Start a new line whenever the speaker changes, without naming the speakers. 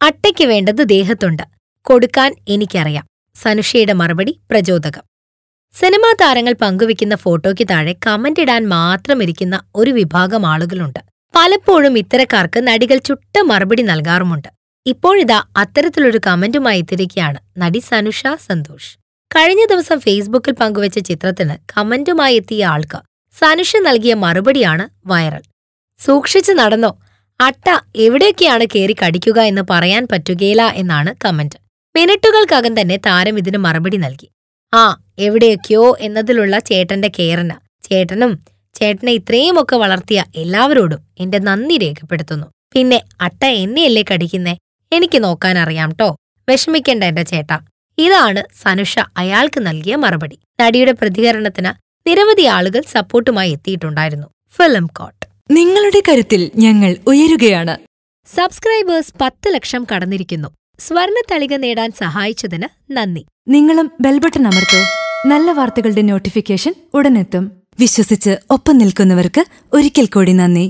അട്ടയ്ക്ക് വേണ്ടത് ദേഹത്തുണ്ട് കൊടുക്കാൻ എനിക്കറിയാം സനുഷയുടെ മറുപടി പ്രചോദകം സിനിമാ താരങ്ങൾ പങ്കുവെക്കുന്ന ഫോട്ടോയ്ക്ക് താഴെ കമന്റ് ഇടാൻ മാത്രം ഇരിക്കുന്ന ഒരു വിഭാഗം ആളുകളുണ്ട് പലപ്പോഴും ഇത്തരക്കാർക്ക് നടികൾ ചുട്ട മറുപടി നൽകാറുമുണ്ട് ഇപ്പോഴിതാ അത്തരത്തിലൊരു കമന്റുമായി എത്തിയിരിക്കുകയാണ് നടി സനുഷ സന്തോഷ് കഴിഞ്ഞ ദിവസം ഫേസ്ബുക്കിൽ പങ്കുവച്ച ചിത്രത്തിന് കമന്റുമായി എത്തിയ ആൾക്ക് സനുഷ നൽകിയ മറുപടിയാണ് വൈറൽ സൂക്ഷിച്ചു നടന്നോ അട്ട എവിടെയൊക്കെയാണ് കേറി കടിക്കുക എന്ന് പറയാൻ പറ്റുകയില്ല എന്നാണ് കമന്റ് മിനിറ്റുകൾക്കകം തന്നെ താരം ഇതിന് മറുപടി നൽകി ആ എവിടെയൊക്കെയോ എന്നതിലുള്ള ചേട്ടന്റെ കെയറിന് ചേട്ടനും ചേട്ടനെ ഇത്രയുമൊക്കെ വളർത്തിയ എല്ലാവരോടും എന്റെ നന്ദി രേഖപ്പെടുത്തുന്നു പിന്നെ അട്ട എന്നെയല്ലേ കടിക്കുന്നേ എനിക്ക് നോക്കാൻ അറിയാം ട്ടോ വിഷമിക്കണ്ട എന്റെ ചേട്ടാ ഇതാണ് സനുഷ അയാൾക്ക് നൽകിയ മറുപടി നടിയുടെ പ്രതികരണത്തിന് നിരവധി ആളുകൾ സപ്പോർട്ടുമായി എത്തിയിട്ടുണ്ടായിരുന്നു ഫിലിം കോട്ട്
നിങ്ങളുടെ കരുത്തിൽ ഞങ്ങൾ ഉയരുകയാണ്
സബ്സ്ക്രൈബേഴ്സ് പത്ത് ലക്ഷം കടന്നിരിക്കുന്നു സ്വർണ തളിക നേടാൻ സഹായിച്ചതിന് നന്ദി
നിങ്ങളും ബെൽബട്ടൺ അമർത്തോ നല്ല വാർത്തകളുടെ നോട്ടിഫിക്കേഷൻ ഉടനെത്തും വിശ്വസിച്ച് ഒപ്പം നിൽക്കുന്നവർക്ക് ഒരിക്കൽ കൂടി നന്ദി